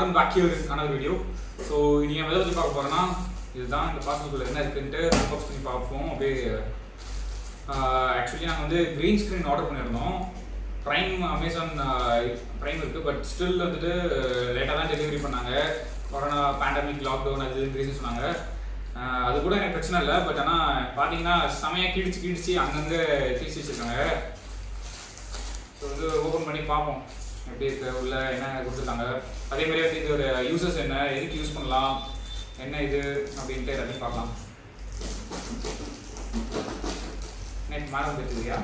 Welcome back you another video so இன்னைக்கு நம்ம எதை பற்றி பார்க்க போகிறோம்னா இதுதான் இந்த பார்சலுக்குள்ள என்ன இருக்குன்ட்டு அன்பாக்ஸ் பண்ணி பார்ப்போம் அப்படியே ஆக்சுவலி நாங்கள் வந்து க்ரீன் ஸ்க்ரீன் ஆர்டர் பண்ணியிருந்தோம் ப்ரைம் அமேசான் ப்ரைம் இருக்குது பட் ஸ்டில் வந்துட்டு லேட்டாக தான் டெலிவரி பண்ணாங்க கொரோனா பேண்டமிக் லாக்டவுன் அது ரீசன் சொன்னாங்க ஆஹ் அது கூட எனக்கு பிரச்சனை இல்லை பட் ஆனால் பார்த்தீங்கன்னா செமையாக கிழிச்சு கிழிச்சு அங்கங்கே கிழிச்சு வச்சுருக்காங்க ஸோ வந்து ஓப்பன் பண்ணி பார்ப்போம் எப்படி இருக்கு உள்ள என்ன கொடுத்துருக்காங்க அதே மாதிரி வந்து இது ஒரு யூசஸ் என்ன எதுக்கு யூஸ் பண்ணலாம் என்ன இது அப்படின்ட்டு எல்லாத்தையும் பார்க்கலாம் நெட் மேலே வந்துருக்குதுயா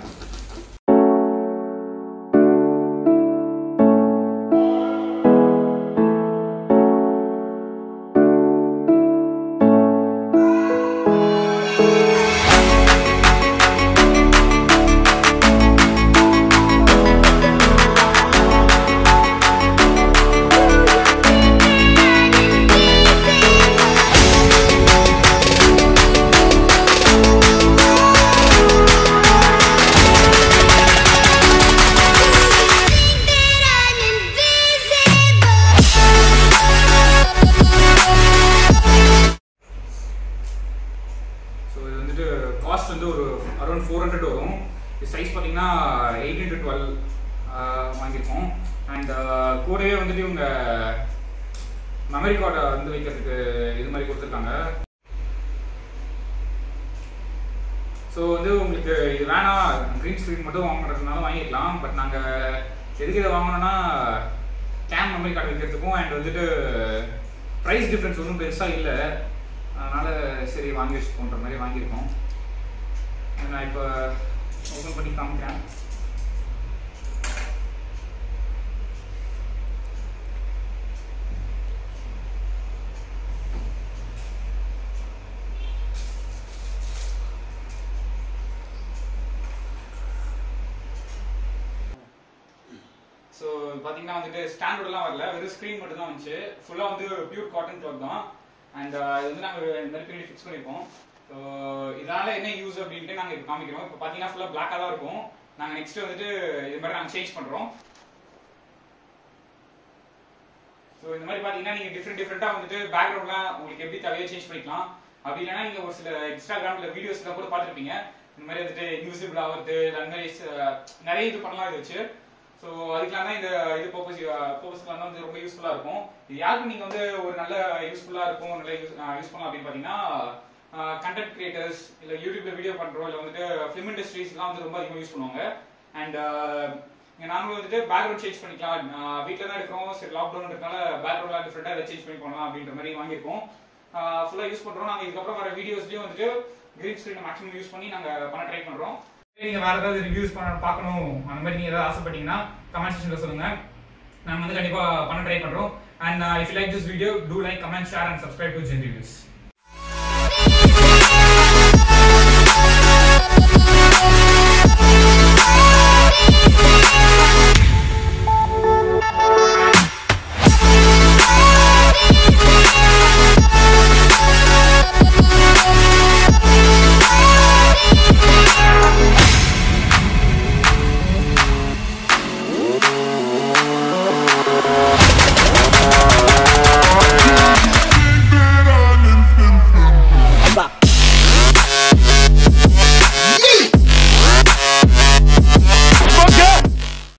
ஸோ இது வந்துட்டு காஸ்ட் வந்து ஒரு அரௌண்ட் ஃபோர் ஹண்ட்ரட் வரும் இது சைஸ் பார்த்தீங்கன்னா எயிட் இன்ட்டு டுவெல் வாங்கியிருக்கோம் அண்ட் கூடவே வந்துட்டு இவங்க மெமரி கார்டை வந்து வைக்கிறதுக்கு இது மாதிரி கொடுத்துருக்காங்க ஸோ வந்து உங்களுக்கு இது வேணாம் க்ரீன் ஸ்க்ரீன் மட்டும் வாங்குறதுனால வாங்கிக்கலாம் பட் நாங்கள் எதுக்கு இதை வாங்கினோன்னா கேம் மெமரி கார்டு வைக்கிறதுக்கும் அண்ட் வந்துட்டு ப்ரைஸ் டிஃப்ரென்ஸ் ஒன்றும் பெருசாக இல்லை அதனால் சரி வாங்கி வச்சுக்கோன்ற மாதிரி வாங்கியிருக்கோம் நான் இப்போ ஓப்பன் பண்ணி காமிக்கிறேன் ஸோ பார்த்தீங்கன்னா வந்துட்டு ஸ்டாண்டர்ட்லாம் வரல வெறும் ஸ்க்ரீன் மட்டும் தான் வந்துச்சு ஃபுல்லாக வந்து பியூர் காட்டன் கிளாத் தான் அண்ட் இது வந்து நாங்கள் இந்த மாதிரி பின்னாடி ஃபிக்ஸ் பண்ணியிருக்கோம் ஸோ இதனால என்ன யூஸ் அப்படின்ட்டு நாங்கள் இப்போ காமிக்கிறோம் இப்போ பார்த்தீங்கன்னா ஃபுல்லாக பிளாக்காக தான் இருக்கும் நாங்கள் நெக்ஸ்ட் வந்துட்டு இது மாதிரி நாங்கள் சேஞ்ச் பண்ணுறோம் ஸோ இந்த மாதிரி பார்த்தீங்கன்னா நீங்கள் டிஃப்ரெண்ட் டிஃப்ரெண்ட்டாக வந்துட்டு பேக்ரவுண்ட்லாம் உங்களுக்கு எப்படி தேவையோ சேஞ்ச் பண்ணிக்கலாம் அப்படி இல்லைன்னா நீங்கள் ஒரு சில இன்ஸ்டாகிராமில் வீடியோஸ்லாம் கூட பார்த்துருப்பீங்க இந்த மாதிரி வந்துட்டு இன்விசிபிள் ஆகிறது அந்த மாதிரி அஹ், நிறைய இது பண்ணலாம் இது வச்சு ஸோ அதுக்கெல்லாம் தான் இந்த இது பர்பஸ் பர்பஸ்லாம் தான் வந்து ரொம்ப யூஸ்ஃபுல்லாக இருக்கும் இது யாருக்கு நீங்கள் வந்து ஒரு நல்ல யூஸ்ஃபுல்லாக இருக்கும் நல்ல யூஸ் யூஸ் பண்ணலாம் அப்படின்னு பார்த்தீங்கன்னா கண்டென்ட் கிரியேட்டர்ஸ் இல்லை யூடியூப்ல வீடியோ பண்ணுறோம் இல்லை வந்துட்டு ஃபிலிம் இண்டஸ்ட்ரீஸ்லாம் வந்து ரொம்ப அதிகமாக யூஸ் பண்ணுவாங்க அண்ட் இங்கே நாங்களும் வந்துட்டு பேக்ரவுண்ட் சேஞ்ச் பண்ணிக்கலாம் வீட்டில் தான் இருக்கிறோம் சரி லாக்டவுன் இருக்கனால பேக்ரவுண்ட்லாம் டிஃப்ரெண்ட்டாக இதை சேஞ்ச் பண்ணி பண்ணலாம் அப்படின்ற மாதிரி வாங்கியிருக்கோம் ஃபுல்லாக யூஸ் பண்ணுறோம் நாங்கள் இதுக்கப்புறம் வர வீடியோஸ்லையும் வந்துட்டு கிரீன் ஸ்க்ரீன் மேக்ஸிமம் யூஸ் பண்ணி நாங்கள் பண்ண ட்ரை பண்ணுறோம் நீங்க வேற ஏதாவது ரிவ்யூஸ் பண்ண பார்க்கணும் அந்த மாதிரி நீங்க ஏதாவது ஆசைப்பட்டீங்கன்னா கமெண்ட் செக்ஷன்ல சொல்லுங்க நாங்க வந்து கண்டிப்பா பண்ண ட்ரை பண்றோம் and if like this video do like comment share and subscribe to gen reviews Thank you.